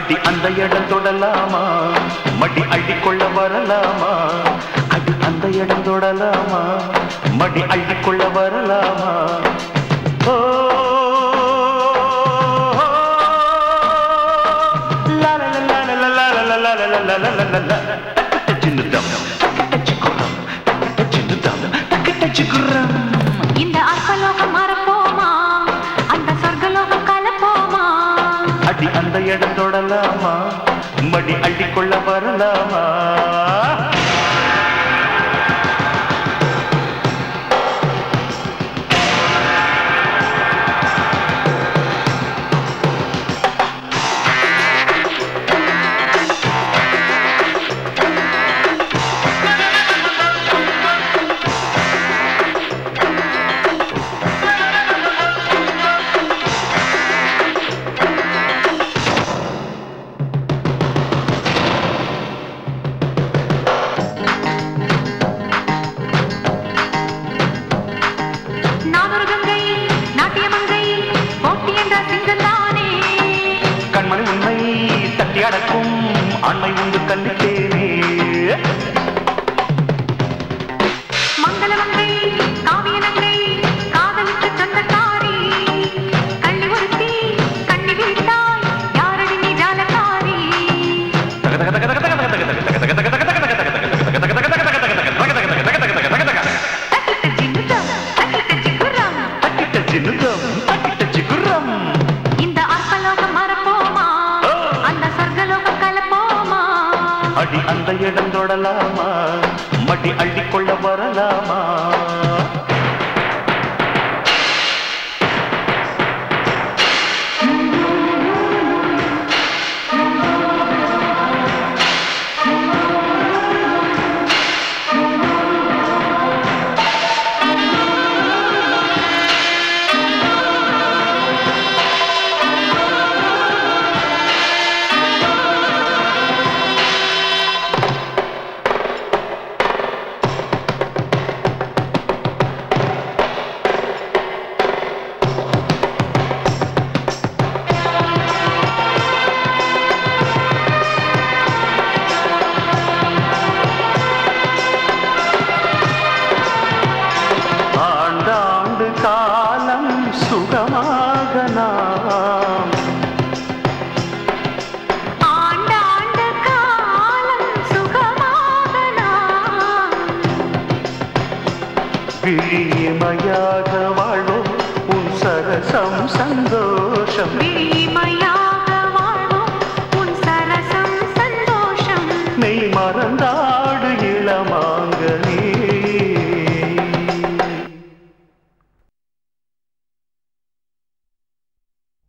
அடி அந்த இடம் தொடலாமா மடி அள்ளிக்கொள்ள வரலாமா அடி அந்த இடம் தொடலாமா மடி அள்ளிக்கொள்ள வரலாமா ஓ லா லா லா லா லா லா லா லா லா லா லா லா லா லா. சின்னதம், சிக்குறம், சின்னதம், சிக்குறம். இந்த அற்பலோகம் மறப்போமா அந்த சொர்க்கலோகம் கலப்போமா அடி அந்த இடம் தொடலாமா மடி அள்ளிக்கொள்ள வரலாமா நானொரு கங்கை நாட்டியமங்கை போட்டி என்ற சிங்கந்தானே கண்மணி உண்மை தட்டி அடக்கும் ஆண்மை உண்டு கல்லித்தேனே மங்களமங்கை காவியனங்கை காதலுக்கு சொந்தக்காரி கள்ளி ஒருத்தி கண்ணி விட்டாய் யாரடி நீ ஜாலக்காரி தக்கிட்ட ஜிங்குதம் தக்கிட்ட ஜிங்குரம் தக்கிட்ட சின்னதம், தக்கிட்ட சிக்குறம். இந்த அற்பலோகம் மறப்போமா அந்த சொர்க்கலோகம் கலப்போமா அடி அந்த இடம் தொடலாமா மடி அள்ளிக்கொள்ள வரலாமா ஆண்டாண்டு காலம் சுகமாக நாம் ஆண்டாண்டு காலம் சுகமாக நாம் விழிமயாக வாழ்வோம் உன் சரசம் சந்தோஷம் விழிமையா